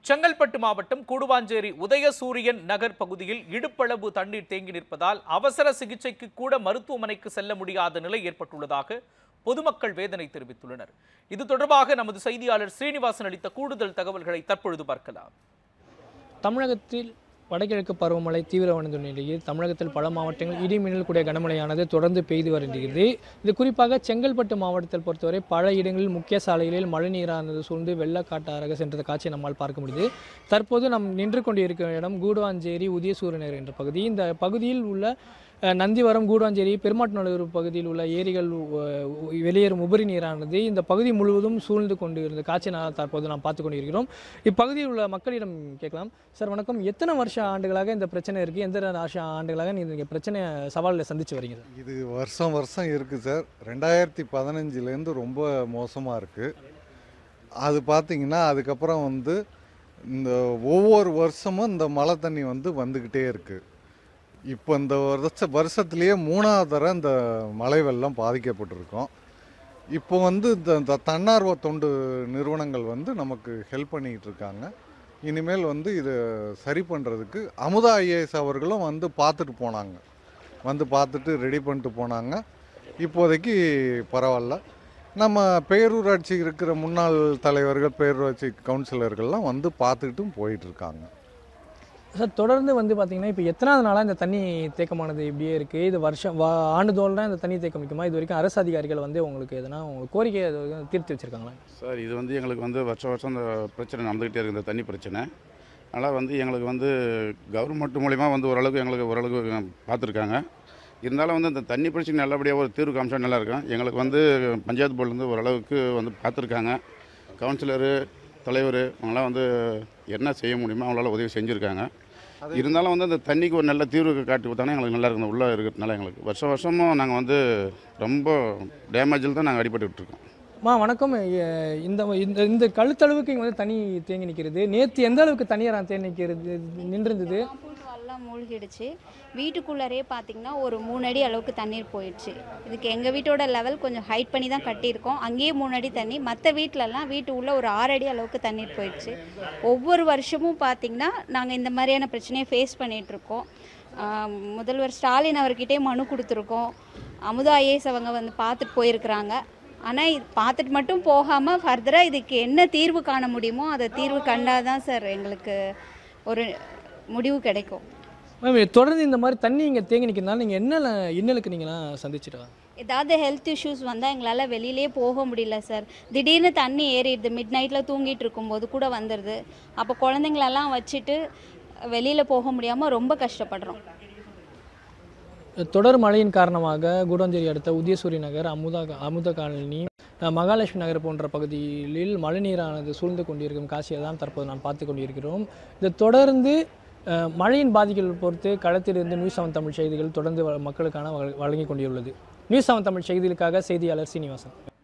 செங்கல்பட்டு மாவட்டம் கூடுவாஞ்சேரி உதயசூரியன் நகர் பகுதியில் இடுப்பளவு தண்ணீர் தேங்கி நிற்பதால் அவசர சிகிச்சைக்கு கூட மருத்துவமனைக்கு செல்ல முடியாத நிலை ஏற்பட்டுள்ளதாக பொதுமக்கள் வேதனை தெரிவித்துள்ளனர் இது தொடர்பாக நமது செய்தியாளர் ஸ்ரீனிவாசன் அளித்த கூடுதல் தகவல்களை தற்பொழுது பார்க்கலாம் தமிழகத்தில் வடகிழக்கு பருவமழை தீவிரமடைந்த நிலையில் தமிழகத்தில் பல மாவட்டங்கள் இடி மின்னல் கூடிய கனமழையானது தொடர்ந்து பெய்து வருகிறது இது குறிப்பாக செங்கல்பட்டு மாவட்டத்தில் பொறுத்தவரை பல இடங்களில் முக்கிய சாலைகளில் மழைநீரானது சூழ்ந்து வெள்ளக்காட்டாக சென்ற காட்சியை நம்மால் பார்க்க முடியுது தற்போது நாம் நின்று கொண்டிருக்கிற இடம் கூடுவாஞ்சேரி உதயசூரியனர் என்ற பகுதி இந்த பகுதியில் உள்ள அஹ், நந்திவரம் கூடுவாஞ்சேரி பெருமாட்டுநல்லூர் பகுதியில் உள்ள ஏரிகள் அஹ், வெளியேறும் உபரி நீரானது இந்த பகுதி முழுவதும் சூழ்ந்து கொண்டு இருந்த காட்சி நான் தற்போது நாம் பார்த்து கொண்டிருக்கிறோம் இப்பகுதியில் உள்ள மக்களிடம் கேட்கலாம் சார் வணக்கம் எத்தனை வருஷ ஆண்டுகளாக இந்த பிரச்சனை இருக்குது எந்த வருஷ ஆண்டுகளாக நீங்கள் இந்த பிரச்சனையை சவாலில் சந்திச்சு வரீங்க சார் இது வருஷம் வருஷம் இருக்குது சார் ரெண்டாயிரத்தி பதினஞ்சுலேருந்து ரொம்ப மோசமாக இருக்குது அது பார்த்தீங்கன்னா அதுக்கப்புறம் வந்து இந்த ஒவ்வொரு வருஷமும் இந்த மழை தண்ணி வந்து வந்துக்கிட்டே இருக்குது இப்போ இந்த வருஷ வருஷத்துலேயே மூணாவது தடவை இந்த மழை வெள்ளம் பாதிக்கப்பட்டிருக்கோம் இப்போ வந்து இந்த இந்த தன்னார்வ தொண்டு நிறுவனங்கள் வந்து நமக்கு ஹெல்ப் பண்ணிக்கிட்டு இருக்காங்க இனிமேல் வந்து இதை சரி பண்ணுறதுக்கு அமுதா ஐஏஎஸ் அவர்களும் வந்து பார்த்துட்டு போனாங்க வந்து பார்த்துட்டு ரெடி பண்ணிட்டு போனாங்க இப்போதைக்கு பரவாயில்ல நம்ம பேரூராட்சி இருக்கிற முன்னாள் தலைவர்கள் பேரூராட்சி கவுன்சிலர்கள்லாம் வந்து பார்த்துக்கிட்டும் போயிட்டு இருக்காங்க சார் தொடர்ந்து வந்து பார்த்தீங்கன்னா இப்போ எத்தனாவது நாளாக இந்த தண்ணி தேக்கமானது இப்படியே இருக்குது இது வருஷம் வா ஆண்டுதோறும் தான் இந்த தண்ணி தேக்கம் நிற்குமா இது வரைக்கும் அரசு அதிகாரிகள் வந்து உங்களுக்கு எதனா உங்க கோரிக்கை அது வரைக்கும் தீர்த்து வச்சிருக்காங்களா சார் இது வந்து எங்களுக்கு வந்து வருஷம் வருஷம் இந்த பிரச்சனை நடந்துக்கிட்டே இருக்குது இந்த தண்ணி பிரச்சனை அதனால் வந்து எங்களுக்கு வந்து கவர்மெண்ட் மூலிமா வந்து ஓரளவுக்கு எங்களுக்கு ஓரளவுக்கு பார்த்துருக்காங்க இருந்தாலும் வந்து இந்த தண்ணி பிரச்சனை நல்லபடியாக ஒரு தீர்வு காமிச்சா நல்லா இருக்கும் எங்களுக்கு வந்து பஞ்சாயத்து போர்டுலேருந்து ஓரளவுக்கு வந்து பார்த்துருக்காங்க கவுன்சிலரு தலைவர் அவங்களாம் வந்து என்ன செய்ய முடியுமோ அவங்களால உதவி செஞ்சுருக்காங்க இருந்தாலும் வந்து அந்த தண்ணிக்கு ஒரு நல்ல தீர்வு காட்டி கொடுத்தாங்கன்னா எங்களுக்கு நல்லா இருக்கும் உள்ளே இருக்கிறதுனால எங்களுக்கு வருஷம் வருஷமும் நாங்கள் வந்து ரொம்ப டேமேஜில் தான் நாங்கள் அடிபட்டுக்கிட்டு இருக்கோம் மா வணக்கம் எ- இந்த இந்த இந்த கழுத்தளவுக்கு இங்கே வந்து தண்ணி தேங்கி நிற்கிறது நேற்று எந்த அளவுக்கு தண்ணீர் தேங்கி நிற்கிறது நின்றிருந்தது காம்பவுண்ட் வால்லாம் மூழ்கிடுச்சு வீட்டுக்குள்ளரே பார்த்தீங்கன்னா ஒரு மூணு அடி அளவுக்கு தண்ணீர் போயிடுச்சு இதுக்கு எங்கள் வீட்டோட லெவல் கொஞ்சம் ஹைட் பண்ணி தான் கட்டியிருக்கோம் அங்கேயே மூணு அடி தண்ணி மற்ற வீட்டிலலாம் வீட்டு உள்ள ஒரு ஆறு அடி அளவுக்கு தண்ணீர் போயிடுச்சு ஒவ்வொரு வருஷமும் பார்த்தீங்கன்னா நாங்கள் இந்த மாதிரியான பிரச்சனையை ஃபேஸ் பண்ணிகிட்ருக்கோம் முதல்வர் ஸ்டாலின் அவர்கிட்டே மனு கொடுத்துருக்கோம் அமுதா ஐஏஎஸ் அவங்க வந்து பார்த்துட்டு போயிருக்கிறாங்க ஆனால் இது பார்த்துட்டு மட்டும் போகாமல் ஃபர்தராக இதுக்கு என்ன தீர்வு காண முடியுமோ அதை தீர்வு கண்டாதான் சார் எங்களுக்கு ஒரு முடிவு கிடைக்கும் மேம் இது தொடர்ந்து இந்த மாதிரி தண்ணி இங்கே தேங்கி நிற்கிறதுனால நீங்கள் என்ன இன்னலுக்கு நீங்களாம் சந்திச்சிட்டா ஏதாவது ஹெல்த் இஷ்யூஸ் வந்தால் எங்களால் வெளியிலே போக முடியல சார் திடீர்னு தண்ணி ஏறிடுது மிட் நைட்டில் தூங்கிட்டு இருக்கும்போது கூட வந்துடுது அப்போ குழந்தைங்களெல்லாம் வச்சுட்டு வெளியில் போக முடியாமல் ரொம்ப கஷ்டப்படுறோம் தொடர் மழையின் காரணமாக கூடாஞ்சேரி அடுத்த உதயசூரி நகர் அமுதா அமுத காலனி அஹ், மகாலட்சுமி நகர் போன்ற பகுதிகளில் மழைநீரானது சூழ்ந்து கொண்டிருக்கும் காட்சியை தான் தற்போது நான் பார்த்து கொண்டிருக்கிறோம் இதை தொடர்ந்து அஹ், மழையின் பாதிப்புகள் பொறுத்து களத்திலிருந்து நியூஸ் செவன் தமிழ் செய்திகள் தொடர்ந்து வ- மக்களுக்கான வழ- வழங்கி கொண்டியுள்ளது நியூஸ் செவன் தமிழ் செய்திகளுக்காக செய்தியாளர் சீனிவாசன்